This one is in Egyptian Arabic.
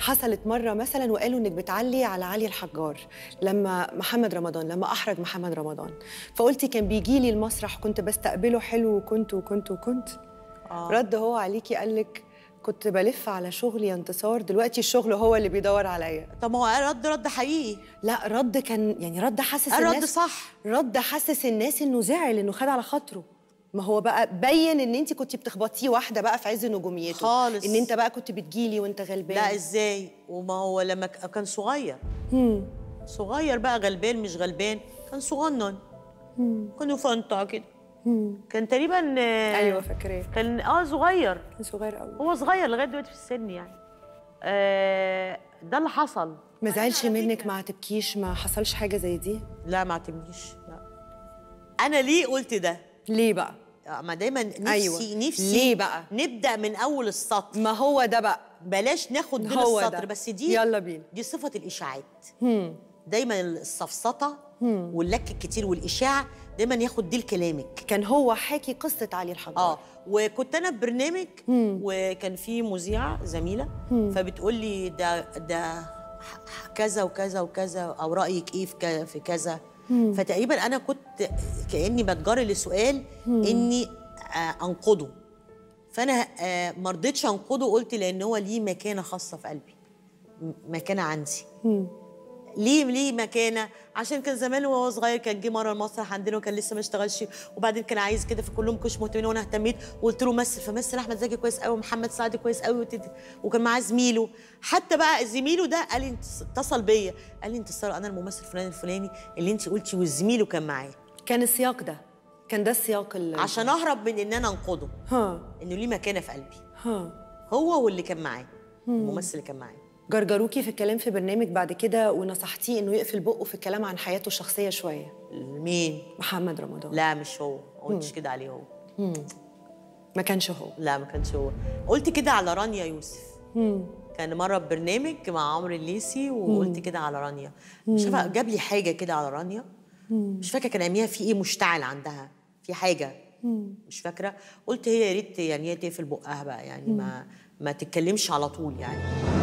حصلت مره مثلا وقالوا انك بتعلي على علي الحجار لما محمد رمضان لما احرج محمد رمضان فقلتي كان بيجي لي المسرح كنت بستقبله حلو وكنت وكنت وكنت آه. رد هو عليكي قال لك كنت بلف على شغلي يا انتصار دلوقتي الشغل هو اللي بيدور عليا طب ما هو رد رد حقيقي لا رد كان يعني رد حاسس الرد الناس صح رد حسس الناس انه زعل انه خد على خاطره ما هو بقى بين ان انت كنت بتخبطيه واحده بقى في عز نجوميته خالص. ان انت بقى كنت بتجيلي وانت غلبان لا ازاي وما هو لما ك- كان صغير مم. صغير بقى غلبان مش غلبان كان صغنن كان يفنطع كده مم. كان تقريبا آه، ايوه فاكراه كان اه صغير كان صغير قوي هو صغير لغايه دلوقتي في السن يعني آه ده اللي حصل ما زعلش منك ما تبكيش ما حصلش حاجه زي دي لا ما اعتمدنيش لا انا ليه قلت ده ليه بقى آه، ما دايما نفسي أيوة. نفسي ليه بقى؟ نبدا من اول السطر ما هو ده بقى بلاش ناخد من هو السطر ده. بس دي يلا بينا. دي صفه الاشاعات هم. دايما السفسطه واللك الكتير والاشاعه دايما ياخد دي لكلامك كان هو حاكي قصه علي الحجار اه وكنت انا في برنامج وكان في مذيعه زميله فبتقول لي ده ده ح- ح- كذا وكذا وكذا او رايك ايه في ك- في كذا فتقريبا انا كنت كاني بتجر لسؤال اني آه، انقده فانا آه، ما رضيتش انقده قلت لان هو ليه مكانه خاصه في قلبي م- مكانه عندي ليه ليه مكانه عشان كان زمان وهو صغير كان جه مره المسرح عندنا وكان لسه ما اشتغلش وبعدين كان عايز كده فكلهم كانوا مهتمين وانا اهتميت وقلت له مثل فمثل احمد زكي كويس قوي ومحمد سعد كويس قوي وتد- وكان معاه زميله حتى بقى زميله ده قال لي انت اتصل بيا قال لي انت ساره انا الممثل الفلاني الفلاني اللي انت قلتي وزميله كان معاه كان السياق ده كان ده السياق اللي عشان اهرب من ان انا انقده ها انه ليه مكانه في قلبي ها هو واللي كان معاه الممثل اللي كان معاه جرجروكي في الكلام في برنامج بعد كده ونصحتيه انه يقفل بقه في الكلام عن حياته الشخصيه شويه مين محمد رمضان لا مش هو ما قلتش كده عليه هو ما كانش هو لا ما كانش هو قلت كده على رانيا يوسف كان مره ببرنامج مع عمرو الليسي وقلت كده على رانيا مش عارفه جاب لي حاجه كده على رانيا مش فاكره كان اياميها في ايه مشتعل عندها في حاجه مش فاكره قلت هي يا ريت يعني هي تقفل بقها بقى يعني ما ما تتكلمش على طول يعني